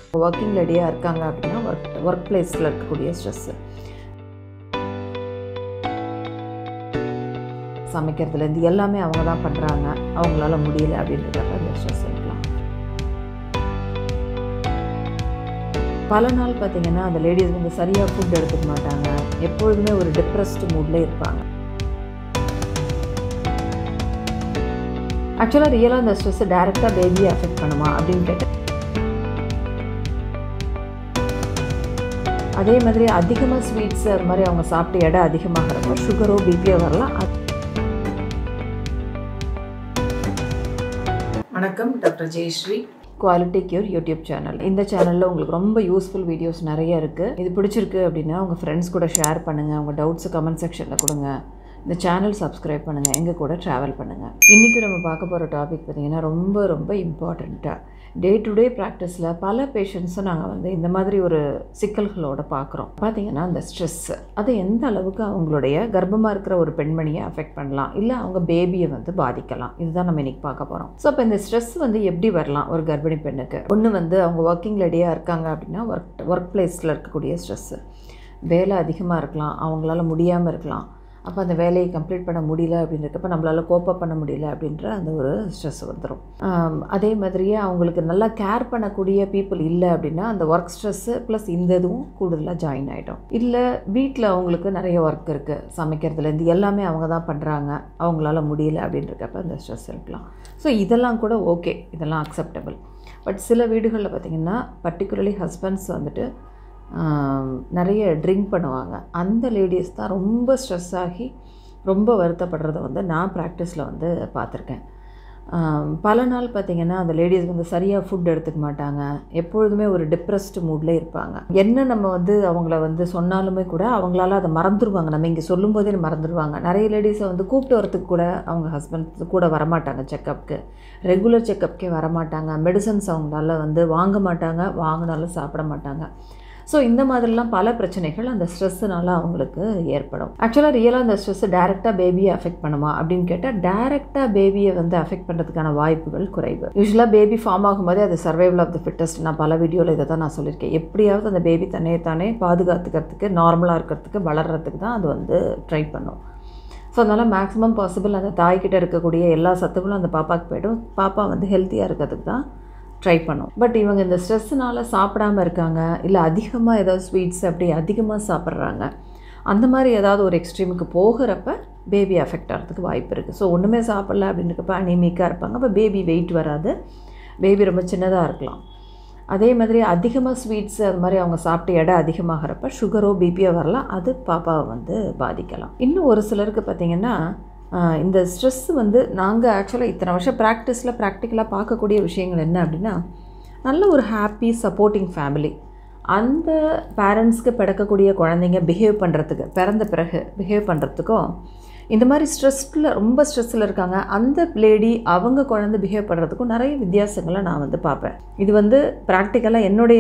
working லேடியாக இருக்காங்க அப்படின்னா work work பிளேஸில் இருக்கக்கூடிய ஸ்ட்ரெஸ்ஸு சமைக்கிறதுலேருந்து எல்லாமே அவங்க தான் பண்ணுறாங்க அவங்களால முடியல அப்படின்றப்ப அந்த ஸ்ட்ரெஸ் இருக்கலாம் பல நாள் பார்த்தீங்கன்னா அந்த லேடிஸ் வந்து சரியாக ஃபுட் எடுத்துக்க மாட்டாங்க எப்பொழுதுமே ஒரு டிப்ரெஸ்டு மூட்லேயே இருப்பாங்க ஆக்சுவலாக ரியலாக அந்த ஸ்ட்ரெஸ்ஸு டேரெக்டாக பேபியை அஃபெக்ட் பண்ணுமா அப்படின்னு கேட்டேன் அதே மாதிரி அதிகமாக ஸ்வீட்ஸ் அது மாதிரி அவங்க சாப்பிட்டு எடை அதிகமாகிறப்ப சுகரோ பிபியோ வரலாம் அது வணக்கம் doctor Jayashree quality cure YouTube channel இந்த சேனலில் உங்களுக்கு ரொம்ப யூஸ்ஃபுல் வீடியோஸ் நிறைய இருக்குது இது பிடிச்சிருக்கு அப்படின்னா உங்கள் ஃப்ரெண்ட்ஸ் கூட ஷேர் பண்ணுங்கள் உங்கள் டவுட்ஸை கமெண்ட் செக்ஷனில் கொடுங்க இந்த சேனல் சப்ஸ்கிரைப் பண்ணுங்கள் எங்கள் கூட ட்ராவல் பண்ணுங்கள் இன்றைக்கி நம்ம பார்க்க போகிற டாபிக் பார்த்திங்கன்னா ரொம்ப ரொம்ப இம்பார்ட்டண்ட்டாக டே டு டே ப்ராக்டிஸில் பல பேஷண்ட்ஸும் நாங்கள் வந்து இந்த மாதிரி ஒரு சிக்கல்களோட பார்க்குறோம் பார்த்தீங்கன்னா அந்த ஸ்ட்ரெஸ்ஸு அது எந்த அளவுக்கு அவங்களுடைய கர்ப்பமாக இருக்கிற ஒரு பெண்மணியை அஃபெக்ட் பண்ணலாம் இல்லை அவங்க பேபியை வந்து பாதிக்கலாம் இதுதான் நம்ம இன்றைக்கி பார்க்க போகிறோம் ஸோ இப்போ இந்த ஸ்ட்ரெஸ் வந்து எப்படி வரலாம் ஒரு கர்ப்பிணி பெண்ணுக்கு ஒன்று வந்து அவங்க ஒர்க்கிங் லேடியாக இருக்காங்க அப்படின்னா ஒர்க் ஒர்க் பிளேஸில் இருக்கக்கூடிய ஸ்ட்ரெஸ்ஸு வேலை அதிகமாக இருக்கலாம் அவங்களால முடியாமல் இருக்கலாம் அப்போ அந்த வேலையை கம்ப்ளீட் பண்ண முடியல அப்படின்றப்ப நம்மளால் கோப்பப் பண்ண முடியல அப்படின்ற அந்த ஒரு ஸ்ட்ரெஸ் வந்துடும் அதே மாதிரியே அவங்களுக்கு நல்லா கேர் பண்ணக்கூடிய பீப்புள் இல்லை அப்படின்னா அந்த ஒர்க் ஸ்ட்ரெஸ்ஸு ப்ளஸ் இந்த இதுவும் கூடுதலாக ஜாயின் ஆகிடும் இல்லை வீட்டில் அவங்களுக்கு நிறைய ஒர்க் இருக்குது சமைக்கிறதுலேருந்து எல்லாமே அவங்க தான் பண்ணுறாங்க அவங்களால முடியல அப்படின்றப்ப அந்த ஸ்ட்ரெஸ் இருக்கலாம் ஸோ இதெல்லாம் கூட ஓகே இதெல்லாம் அக்செப்டபிள் பட் சில வீடுகளில் பார்த்திங்கன்னா பர்டிகுலர்லி ஹஸ்பண்ட்ஸ் வந்துட்டு நிறைய ட்ரிங்க் பண்ணுவாங்க அந்த லேடிஸ் தான் ரொம்ப ஸ்ட்ரெஸ் ஆகி ரொம்ப வருத்தப்படுறத வந்து நான் ப்ராக்டிஸில் வந்து பார்த்துருக்கேன் பல நாள் பார்த்திங்கன்னா அந்த லேடிஸ் வந்து சரியாக ஃபுட் எடுத்துக்க மாட்டாங்க எப்பொழுதுமே ஒரு டிப்ரெஸ்டு மூட்லேயே இருப்பாங்க என்ன நம்ம வந்து அவங்கள வந்து சொன்னாலுமே கூட அவங்களால அதை மறந்துடுவாங்க நம்ம இங்கே சொல்லும்போதே மறந்துடுவாங்க நிறைய லேடிஸை வந்து கூப்பிட்டு வரத்துக்கு கூட அவங்க ஹஸ்பண்ட் கூட வரமாட்டாங்க செக்கப்புக்கு ரெகுலர் செக்கப்புக்கே வரமாட்டாங்க மெடிசன்ஸ் அவங்களால வந்து வாங்க மாட்டாங்க வாங்கினாலும் சாப்பிட மாட்டாங்க ஸோ இந்த மாதிரிலாம் பல பிரச்சனைகள் அந்த ஸ்ட்ரெஸ்ஸுனால அவங்களுக்கு ஏற்படும் ஆக்சுவலாக ரியலாக அந்த ஸ்ட்ரெஸ்ஸு டேரெக்டாக பேபியை அஃபெக்ட் பண்ணுமா அப்படின்னு கேட்டால் டேரெக்டாக பேபியை வந்து அஃபெக்ட் பண்ணுறதுக்கான வாய்ப்புகள் குறைவு யூஸ்வலாக பேபி ஃபார்ம் ஆகும்போதே அது சர்வைவல் ஆஃப் த ஃபிட்டஸ்ட் நான் பல வீடியோவில் இதை தான் நான் சொல்லியிருக்கேன் எப்படியாவது அந்த பேபி தன்னை தானே பாதுகாத்துக்கிறதுக்கு நார்மலாக இருக்கிறதுக்கு வளர்கிறதுக்கு தான் அது வந்து ட்ரை பண்ணும் ஸோ அதனால் மேக்ஸிமம் பாசிபிள் அந்த தாய்கிட்ட இருக்கக்கூடிய எல்லா சத்துக்களும் அந்த பாப்பாவுக்கு போய்டும் பாப்பா வந்து ஹெல்த்தியாக இருக்கிறதுக்கு தான் ட்ரை பண்ணும் பட் இவங்க இந்த ஸ்ட்ரெஸ்ஸுனால் சாப்பிடாமல் இருக்காங்க இல்லை அதிகமாக ஏதாவது ஸ்வீட்ஸ் அப்படி அதிகமாக சாப்பிட்றாங்க அந்த மாதிரி ஏதாவது ஒரு எக்ஸ்ட்ரீமுக்கு போகிறப்ப பேபி அஃபெக்ட் ஆகிறதுக்கு வாய்ப்பு இருக்குது ஸோ ஒன்றுமே சாப்பிடல அப்படின்றப்ப அனிமிக்காக இருப்பாங்க அப்போ பேபி வெயிட் வராது பேபி ரொம்ப சின்னதாக இருக்கலாம் அதே மாதிரி அதிகமாக ஸ்வீட்ஸ் அது மாதிரி அவங்க சாப்பிட்ட எடை அதிகமாகிறப்ப சுகரோ பிபியோ வரலாம் அது பாப்பாவை வந்து பாதிக்கலாம் இன்னும் ஒரு சிலருக்கு பார்த்திங்கன்னா இந்த ஸ்ட்ரெஸ் வந்து நாங்கள் ஆக்சுவலாக இத்தனை வருஷம் ப்ராக்டிஸில் ப்ராக்டிக்கலாக பார்க்கக்கூடிய விஷயங்கள் என்ன அப்படின்னா நல்ல ஒரு ஹாப்பி சப்போர்ட்டிங் ஃபேமிலி அந்த பேரண்ட்ஸ்க்கு பிறக்கக்கூடிய குழந்தைங்க பிஹேவ் பண்ணுறதுக்கு பிறந்த பிறகு பிஹேவ் பண்ணுறதுக்கும் இந்த மாதிரி ஸ்ட்ரெஸ்ஸில் ரொம்ப ஸ்ட்ரெஸ்ஸில் இருக்காங்க அந்த லேடி அவங்க குழந்தை பிஹேவ் பண்ணுறதுக்கும் நிறைய வித்தியாசங்களை நான் வந்து பார்ப்பேன் இது வந்து ப்ராக்டிக்கலாக என்னுடைய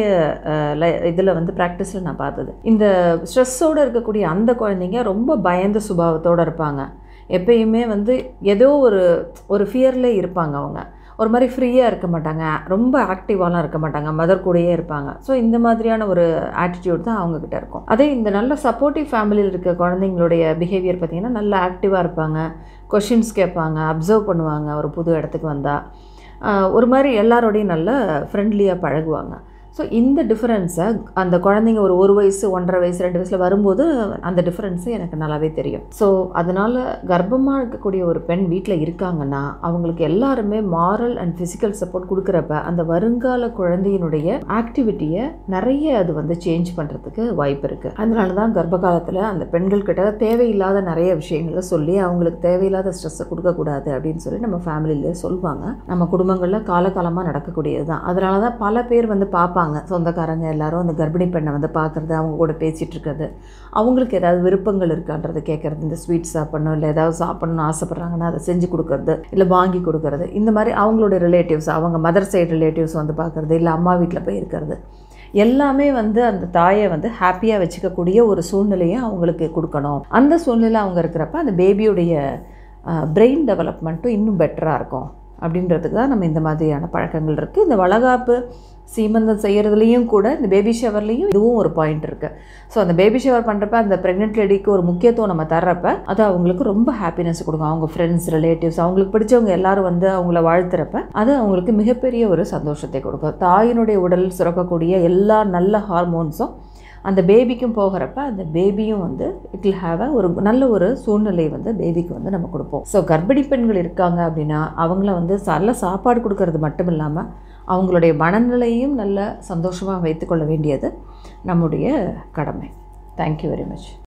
இதில் வந்து ப்ராக்டிஸில் நான் பார்த்தது இந்த ஸ்ட்ரெஸ்ஸோடு இருக்கக்கூடிய அந்த குழந்தைங்க ரொம்ப பயந்த சுபாவத்தோடு இருப்பாங்க எப்பயுமே வந்து ஏதோ ஒரு ஒரு ஃபியரில் இருப்பாங்க அவங்க ஒரு மாதிரி ஃப்ரீயாக இருக்க மாட்டாங்க ரொம்ப ஆக்டிவாலாம் இருக்க மாட்டாங்க மதர் கூடயே இருப்பாங்க ஸோ இந்த மாதிரியான ஒரு ஆட்டிடியூட் தான் அவங்கக்கிட்ட இருக்கும் அதே இந்த நல்ல சப்போர்ட்டிவ் ஃபேமிலியில் இருக்க குழந்தைங்களுடைய பிஹேவியர் பார்த்திங்கன்னா நல்ல ஆக்டிவாக இருப்பாங்க கொஷின்ஸ் கேட்பாங்க அப்சர்வ் பண்ணுவாங்க ஒரு புது இடத்துக்கு வந்தால் ஒரு மாதிரி எல்லாரோடையும் நல்ல ஃப்ரெண்ட்லியாக பழகுவாங்க ஸோ இந்த டிஃப்ரென்ஸை அந்த குழந்தைங்க ஒரு ஒரு வயசு ஒன்றரை வயசு ரெண்டு வயசில் வரும்போது அந்த டிஃப்ரென்ஸு எனக்கு நல்லாவே தெரியும் ஸோ அதனால் கர்ப்பமாக இருக்கக்கூடிய ஒரு பெண் வீட்டில் இருக்காங்கன்னா அவங்களுக்கு எல்லாருமே மாரல் அண்ட் ஃபிசிக்கல் சப்போர்ட் கொடுக்குறப்ப அந்த வருங்கால குழந்தையினுடைய ஆக்டிவிட்டியை நிறைய அது வந்து சேஞ்ச் பண்ணுறதுக்கு வாய்ப்பு இருக்குது அதனால தான் கர்ப்ப காலத்தில் அந்த பெண்கள்கிட்ட தேவையில்லாத நிறைய விஷயங்களை சொல்லி அவங்களுக்கு தேவையில்லாத ஸ்ட்ரெஸ்ஸை கொடுக்கக்கூடாது அப்படின்னு சொல்லி நம்ம ஃபேமிலியிலே சொல்லுவாங்க நம்ம குடும்பங்களில் காலகாலமாக நடக்கக்கூடியது தான் அதனால தான் பல பேர் வந்து பார்ப்பாங்க இருப்பாங்க சொந்தக்காரங்க எல்லாரும் அந்த கர்ப்பிணி பெண்ணை வந்து பார்க்குறது அவங்க கூட பேசிகிட்டு இருக்கிறது அவங்களுக்கு ஏதாவது விருப்பங்கள் இருக்கான்றது கேட்குறது இந்த ஸ்வீட் சாப்பிடணும் இல்லை ஏதாவது சாப்பிடணும்னு ஆசைப்பட்றாங்கன்னா அதை செஞ்சு கொடுக்கறது இல்லை வாங்கி கொடுக்கறது இந்த மாதிரி அவங்களோட ரிலேட்டிவ்ஸ் அவங்க மதர் சைடு ரிலேட்டிவ்ஸ் வந்து பார்க்குறது இல்லை அம்மா வீட்டில் போய் இருக்கிறது எல்லாமே வந்து அந்த தாயை வந்து ஹாப்பியாக வச்சுக்கக்கூடிய ஒரு சூழ்நிலையை அவங்களுக்கு கொடுக்கணும் அந்த சூழ்நிலை அவங்க இருக்கிறப்ப அந்த பேபியுடைய பிரெயின் டெவலப்மெண்ட்டும் இன்னும் பெட்டராக இருக்கும் அப்படின்றதுக்கு தான் நம்ம இந்த மாதிரியான பழக்கங்கள் இருக்குது இந்த வளகாப்பு சீமந்தம் செய்கிறதுலையும் கூட இந்த பேபி ஷவர்லேயும் இதுவும் ஒரு பாயிண்ட் இருக்குது ஸோ அந்த பேபி ஷவர் பண்ணுறப்ப அந்த ப்ரெக்னென்ட் லேடிக்கு ஒரு முக்கியத்துவம் நம்ம தர்றப்ப அது அவங்களுக்கு ரொம்ப ஹாப்பினஸ் கொடுக்கும் அவங்க ஃப்ரெண்ட்ஸ் ரிலேட்டிவ்ஸ் அவங்களுக்கு பிடிச்சவங்க எல்லாரும் வந்து அவங்கள வாழ்த்துறப்ப அது அவங்களுக்கு மிகப்பெரிய ஒரு சந்தோஷத்தை கொடுக்கும் தாயினுடைய உடல் சுரக்கக்கூடிய எல்லா நல்ல ஹார்மோன்ஸும் அந்த பேபிக்கும் போகிறப்ப அந்த பேபியும் வந்து இட் வில் ஹாவ் அ ஒரு நல்ல ஒரு சூழ்நிலை வந்து பேபிக்கு வந்து நம்ம கொடுப்போம் ஸோ கர்ப்பிணி பெண்கள் இருக்காங்க அப்படின்னா அவங்கள வந்து நல்ல சாப்பாடு கொடுக்கறது மட்டும் இல்லாமல் அவங்களுடைய மனநிலையும் நல்ல சந்தோஷமாக வைத்துக்கொள்ள வேண்டியது நம்முடைய கடமை தேங்க்யூ வெரி மச்